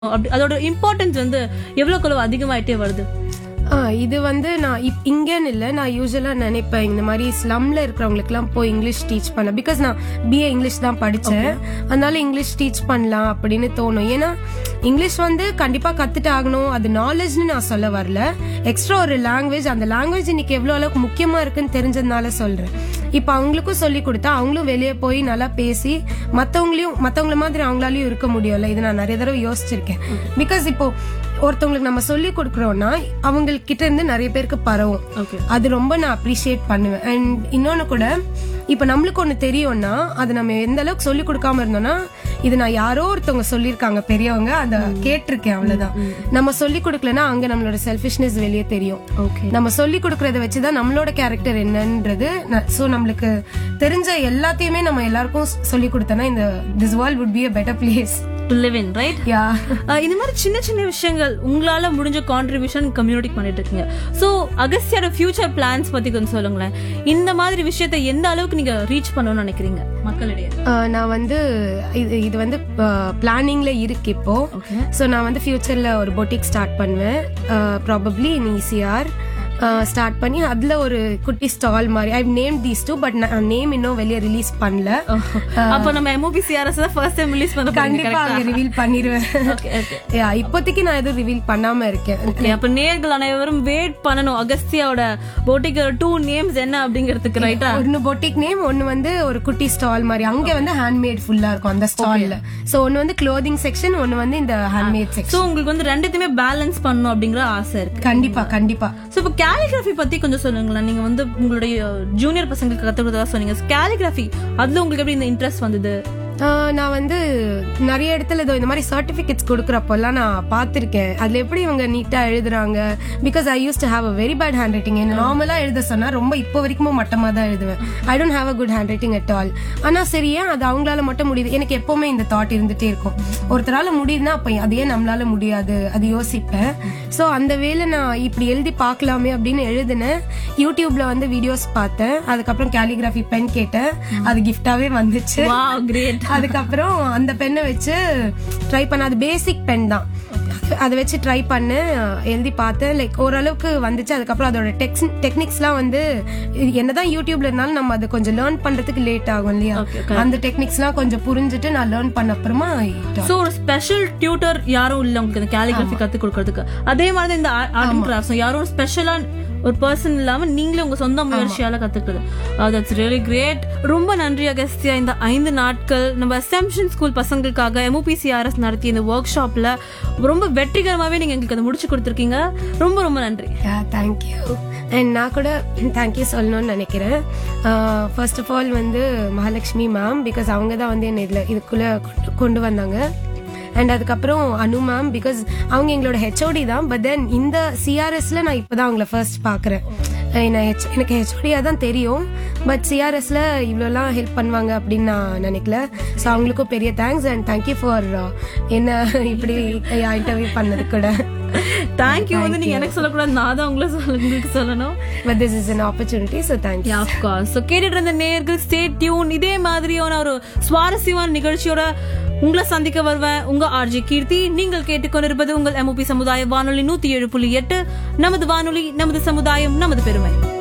அப்படி அதோட இம்பார்ட்டன்ஸ் வந்து எவ்வளவுக்கு அதிகமாயிட்டே வருது ஆ, இது வந்து நான் இப்- இங்கன்னு இல்லை நான் யூஸ்வலாக நினைப்பேன் இந்த மாதிரி ஸ்லம்ல இருக்கிறவங்களுக்குலாம் போய் இங்கிலீஷ் டீச் பண்ண பிகாஸ் நான் பிஏ இங்கிலீஷ் தான் படித்தேன் அதனால இங்கிலீஷ் டீச் பண்ணலாம் அப்படின்னு தோணும் ஏன்னா இங்கிலீஷ் வந்து கண்டிப்பாக கற்றுட்டு ஆகணும் அது நாலேஜ்னு நான் சொல்ல வரல எக்ஸ்ட்ரா ஒரு லாங்குவேஜ் அந்த லாங்குவேஜ் இன்னைக்கு எவ்வளோ அளவுக்கு முக்கியமாக இருக்குன்னு தெரிஞ்சதுனால சொல்கிறேன் இப்போ அவங்களுக்கும் சொல்லி கொடுத்தா அவங்களும் வெளியே போய் நல்லா பேசி மற்றவங்களையும் மற்றவங்கள மாதிரி அவங்களாலையும் இருக்க முடியும்ல இது நான் நிறைய தடவை யோசிச்சிருக்கேன் பிகாஸ் இப்போ ஒருத்தவங்களுக்கு நம்ம சொல்லி கொடுக்குறோம்னா அவங்க கிட்ட இருந்து நிறைய பேருக்கு பரவும் ஓகே அது ரொம்ப நான் அப்ரிஷியேட் பண்ணுவேன் அண்ட் இன்னொன்னு கூட இப்ப நம்மளுக்கு ஒண்ணு தெரியும்னா அது நம்ம எந்த அளவுக்கு சொல்லி கொடுக்காம இருந்தோம்னா இது நான் யாரோ ஒருத்தவங்க சொல்லியிருக்காங்க பெரியவங்க அத கேட்டிருக்கேன் அவ்வளவுதான் நம்ம சொல்லி கொடுக்கலனா அங்க நம்மளோட செல்ஃபிஷ்னஸ் வெளியே தெரியும் ஓகே நம்ம சொல்லி கொடுக்கறத வச்சுதான் நம்மளோட கேரக்டர் என்னன்றது சோ நம்மளுக்கு தெரிஞ்ச எல்லாத்தையுமே நம்ம எல்லாருக்கும் சொல்லி கொடுத்தோம்னா இந்த this world would be a better place to live in right yeah இந்த மாதிரி சின்ன சின்ன விஷயங்கள் உங்களால முடிஞ்ச கான்ட்ரிபியூஷன் கம்யூனிட்டி பண்ணிட்டு இருக்கீங்க சோ அகஸ்தியோட ஃபியூச்சர் பிளான்ஸ் பத்தி கொஞ்சம் சொல்லுங்களேன் இந்த மாதிரி விஷயத்தை எந்த அளவுக்கு நீங்க ரீச் பண்ணணும்னு நினைக்கிறீங்க மக்களிடையே ஆஹ் நான் வந்து இது இது வந்து பிளானிங்ல இருக்கு இப்போ ஓகே ஸோ நான் வந்து ஃபியூச்சர்ல ஒரு பொட்டிக் ஸ்டார்ட் பண்ணுவேன் ப்ராபப்ளி இன் ஈசிஆர் ஸ்டார்ட் பண்ணி அதுல ஒரு குட்டி ஸ்டால் மாதிரி I name these two but நான் நேம் இன்னும் வெளியே ரிலீஸ் பண்ணல அப்ப நம்ம எம்ஓபி சிஆர்எஸ் தான் ஃபர்ஸ்ட் டைம் ரிலீஸ் பண்ண கண்டிப்பா அங்க ரிவீல் பண்ணிடுவேன் ஓகே ஓகே Yeah, இப்போதைக்கு நான் எதுவும் ரிவீல் பண்ணாம இருக்கேன் ஓகே அப்ப நேர்கள் அனைவரும் வெயிட் பண்ணணும் அகஸ்தியாவோட போட்டிக்கு டூ நேம்ஸ் என்ன அப்படிங்கிறதுக்கு ரைட்டா ஒன்னு பொட்டிக் நேம் ஒன்னு வந்து ஒரு குட்டி ஸ்டால் மாதிரி அங்க வந்து ஹேண்ட்மேட் ஃபுல்லா இருக்கும் அந்த ஸ்டால்ல சோ ஒன்னு வந்து க்ளோதிங் செக்ஷன் ஒன்னு வந்து இந்த ஹேண்ட்மேட் செக்ஷன் சோ உங்களுக்கு வந்து ரெண்டுத்தையுமே பேலன்ஸ் பண்ணணும் அப்படிங்கிற ஆசை இருக்கு கண்டிப்பா கண்டிப்பா சோ இப்போ கேலிகிராஃபி பத்தி கொஞ்சம் சொல்லுங்களேன் நீங்க வந்து உங்களுடைய ஜூனியர் பசங்களுக்கு கத்து கொடுத்ததா சொன்னீங்க கேலிகிராஃபி அதுல உங்களுக்கு எப்படி இந்த இன்ட்ரெஸ்ட் வந்தது ஆஹ் நான் வந்து நிறைய இடத்துல இதோ இந்த மாதிரி சர்டிபிகேட்ஸ் கொடுக்குறப்பெல்லாம் நான் பார்த்துருக்கேன் அதுல எப்படி இவங்க நீட்டா எழுதுறாங்க because I use to have a very bad hand writing என்ன நார்மலா எழுத சொன்னா ரொம்ப இப்போ வரைக்கும் மட்டமா தான் எழுதுவேன் I don't have a good hand writing at all ஆனா சரி ஏன் அது அவங்களால மட்டும் முடியுது எனக்கு எப்பவுமே இந்த தாட் இருந்துட்டே இருக்கும் ஒருத்தரால முடியுதுன்னா அப்ப அது ஏன் நம்மளால முடியாது அது யோசிப்பேன் சோ அந்த வேலை நான் இப்படி எழுதி பார்க்கலாமே அப்படின்னு எழுதினேன் யூடியூப்ல வந்து வீடியோஸ் பார்த்தேன் அதுக்கப்புறம் கேலிகிராஃபி பென் கேட்டேன் அது கிஃப்டாவே வந்துச்சு வாவ் கிரேட் அதுக்கப்புறம் அந்த பெண்ணை வச்சு ட்ரை பண்ண அது பேசிக் பென் தான் அதை வச்சு ட்ரை பண்ணு எழுதி பார்த்தேன் லைக் ஓரளவுக்கு வந்துச்சு அதுக்கப்புறம் அதோட டெக்ஸ் டெக்னிக்ஸ்லாம் வந்து இது என்னதான் யூடியூப்ல இருந்தாலும் நம்ம அதை கொஞ்சம் லேர்ன் பண்றதுக்கு லேட் ஆகும் இல்லையா Okay, அந்த டெக்னிக்ஸ்லாம் கொஞ்சம் புரிஞ்சுட்டு நான் லேர்ன் பண்ண அப்புறமா சோ ஒரு ஸ்பெஷல் டியூட்டர் யாரும் இல்ல உங்களுக்கு இந்த கேலிகிராஃபி கத்து கொடுக்கறதுக்கு அதே மாதிரி இந்த ஆர்ட் அண்ட் கிராஃப்ட்ஸ் யாரும் ஸ்பெஷலா ஒரு பர்சன் இல்லாம நீங்களே உங்க சொந்த முயற்சியால கத்துக்கிறது தட்ஸ் ரியலி கிரேட் ரொம்ப நன்றி அகஸ்தியா இந்த ஐந்து நாட்கள் நம்ம அசம்ஷன் ஸ்கூல் பசங்களுக்காக எம்ஓபிசிஆர்எஸ் நடத்திய இந்த ஒர்க் ஷாப்ல ரொம்ப வெற்றிகரமாவே நீங்க எங்களுக்கு அதை முடிச்சு கொடுத்துருக்கீங்க ரொம்ப ரொம்ப நன்றி தேங்க்யூ அண்ட் நான் கூட தேங்க்யூ சொல்லணும்னு நினைக்கிறேன் ஃபர்ஸ்ட் ஆஃப் ஆல் வந்து மகாலட்சுமி மேம் பிகாஸ் அவங்க தான் வந்து என்னை இதில் இதுக்குள்ளே கொண்டு கொண்டு வந்தாங்க அண்ட் அதுக்கப்புறம் அனு மேம் பிகாஸ் அவங்க எங்களோட ஹெச்ஓடி தான் பட் தென் இந்த சிஆர்எஸ்ல நான் இப்போதான் அவங்கள ஃபர்ஸ்ட் பார்க்குறேன் எனக்கு ஹெச்ஓடியாக தான் தெரியும் பட் சிஆர்எஸ்ல இவ்வளோலாம் ஹெல்ப் பண்ணுவாங்க அப்படின்னு நான் நினைக்கல ஸோ அவங்களுக்கும் பெரிய தேங்க்ஸ் அண்ட் தேங்க்யூ ஃபார் என்ன இப்படி இன்டர்வியூ பண்ணது கூட தேங்க்யூ வந்து நீங்க எனக்கு சொல்லக்கூடாது நான் தான் உங்களை சொல்ல உங்களுக்கு சொல்லணும் But this is an opportunity, so thank you. Yeah, of course. So, கேட்டுட்டு இருந்த நேர்கள் ஸ்டே டியூன் இதே மாதிரியான ஒரு சுவாரஸ்யமான நிகழ்ச்சியோட உங்களை சந்திக்க வருவேன் உங்க ஆர்ஜி கீர்த்தி நீங்கள் கேட்டுக்கொண்டிருப்பது உங்கள் எம்ஓபி சமுதாய வானொலி நூத்தி ஏழு புள்ளி எட்டு நமது வானொலி நமது சமுதாயம் நமது பெருமை